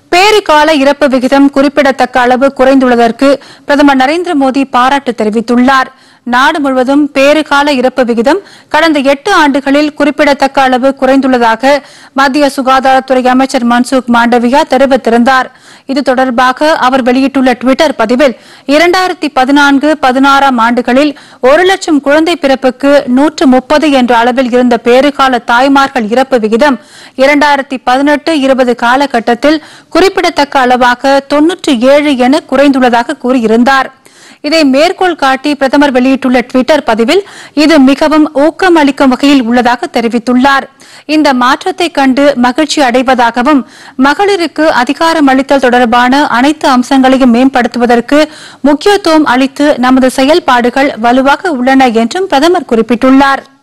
பேறுகால இறப்பு விகிதம் குறிப்பிடத்தக்க அளவு குறைந்துள்ளதற்கு பிரதமர் நரேந்திர மோடி பாராட்டு தெரிவித்துள்ளார் நாடு முழுவதும் பேறுகால இறப்பு விகிதம் கடந்த எட்டு ஆண்டுகளில் குறிப்பிடத்தக்க அளவு குறைந்துள்ளதாக மத்திய சுகாதாரத்துறை அமைச்சர் மன்சுக் மாண்டவியா தெரிவித்திருந்தார் இது தொடர்பாக அவர் வெளியிட்டுள்ள டுவிட்டர் பதிவில் இரண்டாயிரத்தி பதினான்கு பதினாறாம் ஆண்டுகளில் ஒரு லட்சம் குழந்தை பிறப்புக்கு நூற்று முப்பது என்ற அளவில் இருந்த பேறுகால தாய்மார்கள் இறப்பு விகிதம் இரண்டாயிரத்தி பதினெட்டு இருபது காலகட்டத்தில் குறிப்பிடத்தக்க அளவாக தொன்னூற்றி ஏழு என குறைந்துள்ளதாக கூறியிருந்தார் இதை மேற்கோள் காட்டி பிரதமர் வெளியிட்டுள்ள டுவிட்டர் பதிவில் இது மிகவும் ஊக்கம் அளிக்கும் வகையில் உள்ளதாக தெரிவித்துள்ளார் இந்த மாற்றத்தை கண்டு மகிழ்ச்சி அடைவதாகவும் மகளிருக்கு அதிகாரம் அளித்தல் தொடர்பான அனைத்து அம்சங்களையும் மேம்படுத்துவதற்கு முக்கியத்துவம் அளித்து நமது செயல்பாடுகள் வலுவாக உள்ளன என்றும் பிரதமர் குறிப்பிட்டுள்ளார்